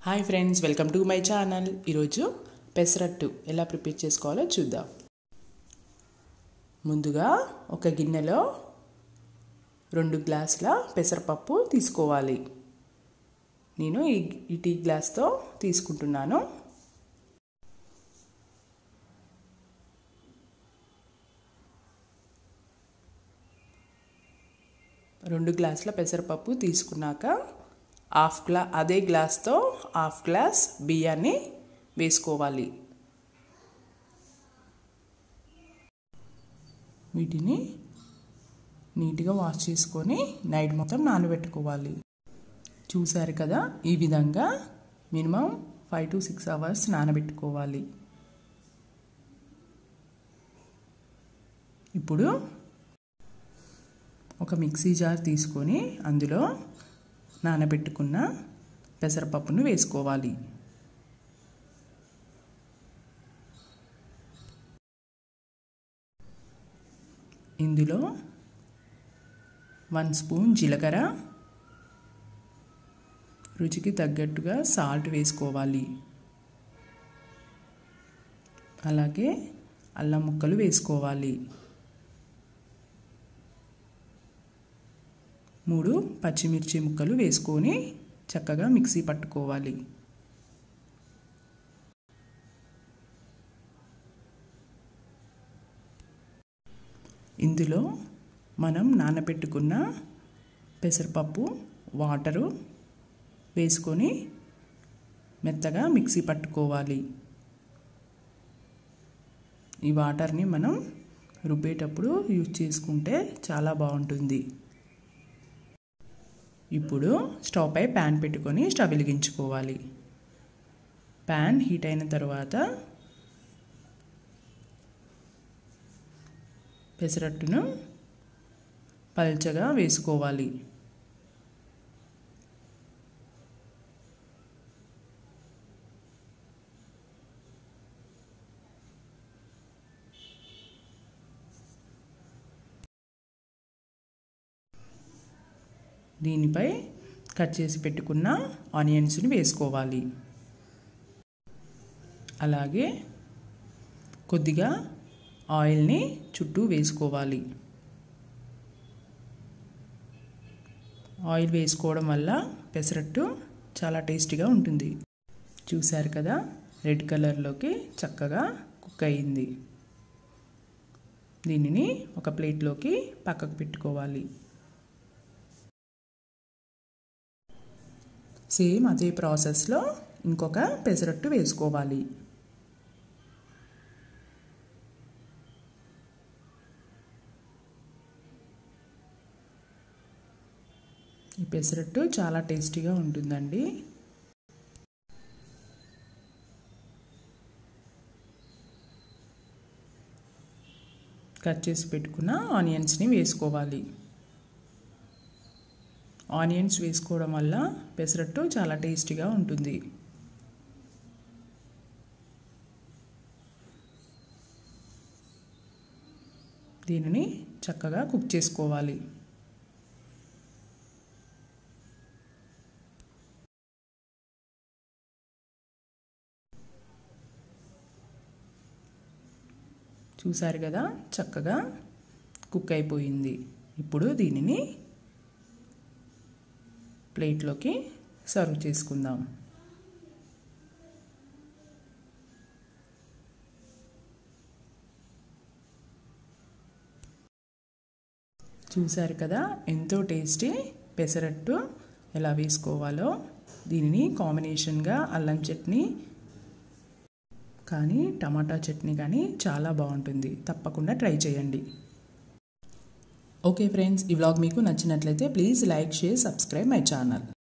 hi friends welcome to my channel ఈరోజు పెసరట్టు ఎలా prepare చేసుకోవాలో చూద్దాం ముందుగా ఒక గిన్నెలో రెండు గ్లాసుల పెసరపప్పు తీసుకోవాలి నేను ఈ ఈ టీ గ్లాస్తో తీసుకుంటున్నాను రెండు గ్లాసుల పెసరపప్పు తీసుకున్నాక హాఫ్ గ్లా అదే గ్లాస్తో హాఫ్ గ్లాస్ బియ్యాన్ని వేసుకోవాలి వీటిని నీట్గా వాష్ చేసుకొని నైట్ మొత్తం నానబెట్టుకోవాలి చూసారు కదా ఈ విధంగా minimum five to six hours నానబెట్టుకోవాలి ఇప్పుడు ఒక మిక్సీ జార్ తీసుకొని అందులో నానబెట్టుకున్న పెసరపప్పును వేసుకోవాలి ఇందులో వన్ స్పూన్ జీలకర్ర రుచికి తగ్గట్టుగా సాల్ట్ వేసుకోవాలి అలాగే అల్లం ముక్కలు వేసుకోవాలి మూడు పచ్చిమిర్చి ముక్కలు వేసుకొని చక్కగా మిక్సీ పట్టుకోవాలి ఇందులో మనం నానబెట్టుకున్న పెసరపప్పు వాటరు వేసుకొని మెత్తగా మిక్సీ పట్టుకోవాలి ఈ వాటర్ని మనం రుబ్బేటప్పుడు యూజ్ చేసుకుంటే చాలా బాగుంటుంది ఇప్పుడు స్టవ్ పై ప్యాన్ పెట్టుకొని స్టవ్ వెలిగించుకోవాలి ప్యాన్ హీట్ అయిన తర్వాత పెసరట్టును పల్చగా వేసుకోవాలి దీనిపై కట్ చేసి పెట్టుకున్న ఆనియన్స్ని వేసుకోవాలి అలాగే కొద్దిగా ఆయిల్ని చుట్టూ వేసుకోవాలి ఆయిల్ వేసుకోవడం వల్ల పెసరట్టు చాలా టేస్టీగా ఉంటుంది చూశారు కదా రెడ్ కలర్లోకి చక్కగా కుక్ అయింది దీనిని ఒక ప్లేట్లోకి పక్కకు పెట్టుకోవాలి సేమ్ అదే ప్రాసెస్లో ఇంకొక పెసరట్టు వేసుకోవాలి ఈ పెసరట్టు చాలా టేస్టీగా ఉంటుందండి కట్ చేసి పెట్టుకున్న ఆనియన్స్ని వేసుకోవాలి ఆనియన్స్ వేసుకోవడం వల్ల పెసరట్టు చాలా టేస్టీగా ఉంటుంది దీనిని చక్కగా కుక్ చేసుకోవాలి చూసారు కదా చక్కగా కుక్ అయిపోయింది ఇప్పుడు దీనిని ప్లేట్లోకి సర్వ్ చేసుకుందాం చూసారు కదా ఎంతో టేస్టీ పెసరట్టు ఎలా వేసుకోవాలో దీనిని కాంబినేషన్గా అల్లం చట్నీ కానీ టమాటా చట్నీ కానీ చాలా బాగుంటుంది తప్పకుండా ట్రై చేయండి ఓకే ఫ్రెండ్స్ ఈ వ్లాగ్ మీకు నచ్చినట్లయితే please like share subscribe my channel